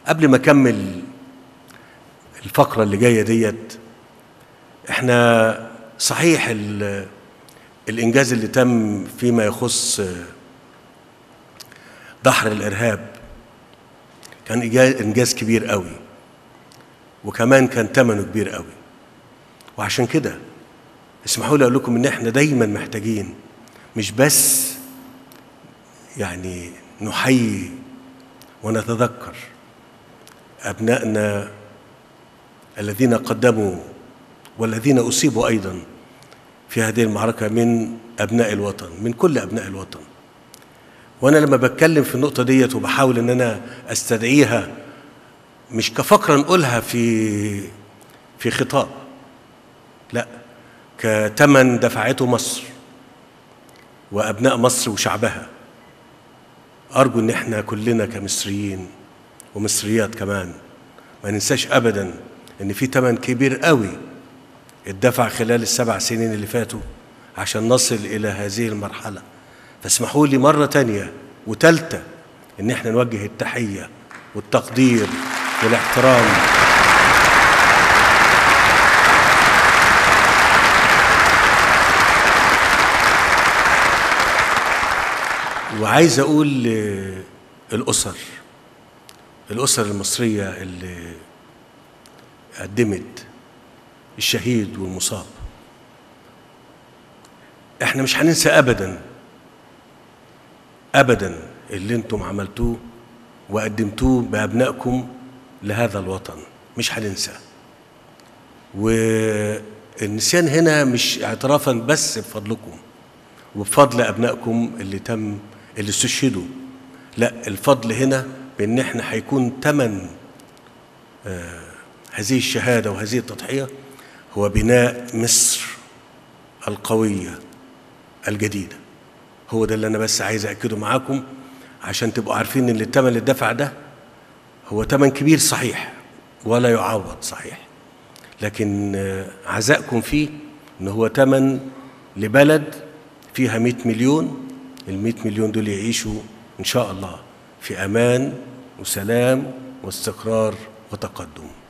قبل ما اكمل الفقره اللي جايه ديت احنا صحيح ال- الانجاز اللي تم فيما يخص دحر الارهاب كان إجا- انجاز كبير قوي وكمان كان ثمنه كبير قوي وعشان كده اسمحوا لي اقول لكم ان احنا دايما محتاجين مش بس يعني نحيي ونتذكر ابنائنا الذين قدموا والذين اصيبوا ايضا في هذه المعركه من ابناء الوطن من كل ابناء الوطن وانا لما بتكلم في النقطه ديت وبحاول ان انا استدعيها مش كفقره نقولها في في خطاب لا كتمن دفعته مصر وابناء مصر وشعبها ارجو ان احنا كلنا كمصريين ومصريات كمان ما ننساش ابدا ان في تمن كبير قوي اتدفع خلال السبع سنين اللي فاتوا عشان نصل الى هذه المرحله فاسمحوا لي مره تانية وتالتة ان احنا نوجه التحيه والتقدير والاحترام وعايز اقول للاسر الاسر المصريه اللي قدمت الشهيد والمصاب احنا مش هننسى ابدا ابدا اللي انتم عملتوه وقدمتوه بابنائكم لهذا الوطن مش هننسى والنسيان هنا مش اعترافا بس بفضلكم وبفضل ابنائكم اللي تم اللي استشهدوا لا الفضل هنا بان احنا هيكون ثمن آه هذه الشهاده وهذه التضحيه هو بناء مصر القويه الجديده هو ده اللي انا بس عايز اكده معاكم عشان تبقوا عارفين ان الثمن اللي اتدفع ده هو ثمن كبير صحيح ولا يعوض صحيح لكن آه، عزائكم فيه ان هو ثمن لبلد فيها 100 مليون ال 100 مليون دول يعيشوا ان شاء الله في امان وسلام واستقرار وتقدم